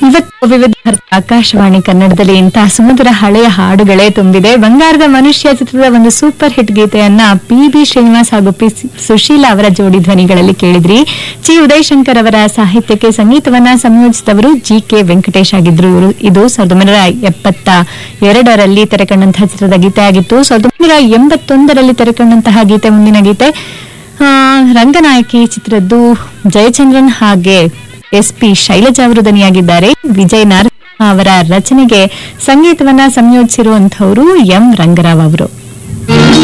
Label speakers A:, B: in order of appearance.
A: ಇವತ್ತು ವಿವಿಧ ಭಾರತ ಆಕಾಶವಾಣಿ ಕನ್ನಡದಲ್ಲಿ ಇಂತಹ ಸುಮಧುರ ಹಳೆಯ ಹಾಡುಗಳೇ ತುಂಬಿದೆ ಬಂಗಾರದ ಮನುಷ್ಯ ಚಿತ್ರದ ಒಂದು ಸೂಪರ್ ಹಿಟ್ ಗೀತೆಯನ್ನ ಪಿ ಬಿ ಶ್ರೀನಿವಾಸ್ ಹಾಗೂ ಪಿ ಸುಶೀಲಾ ಅವರ ಜೋಡಿ ಧ್ವನಿಗಳಲ್ಲಿ ಕೇಳಿದ್ರಿ ಚಿ ಉದಯಶಂಕರ್ ಅವರ ಸಾಹಿತ್ಯಕ್ಕೆ ಸಂಗೀತವನ್ನ ಸಂಯೋಜಿಸಿದವರು ಜಿ ಕೆ ವೆಂಕಟೇಶ್ ಆಗಿದ್ರು ಇವರು ಇದು ಸಾವಿರದ ಒಂಬೈನೂರ ಎಪ್ಪತ್ತ ಎರಡರಲ್ಲಿ ತೆರೆಕಂಡಂತಹ ಚಿತ್ರದ ಗೀತೆ ಆಗಿತ್ತು ಸಾವಿರದ ಒಂಬೈನೂರ ಎಂಬತ್ತೊಂದರಲ್ಲಿ ತೆರೆಕಂಡಂತಹ ಗೀತೆ ಮುಂದಿನ ಗೀತೆ ಆ, ರಂಗನಾಯಕಿ ಚಿತ್ರದ್ದು ಜಯಚಂದ್ರನ್ ಹಾಗೆ ಎಸ್ ಪಿ ಶೈಲಜಾ ಅವರು ದನಿಯಾಗಿದ್ದಾರೆ ವಿಜಯ್ ನಾರಸಿಂಹ ಅವರ ರಚನೆಗೆ ಸಂಗೀತವನ್ನ ಸಂಯೋಜಿಸಿರುವಂತವರು ಎಂ ರಂಗರಾವ್ ಅವರು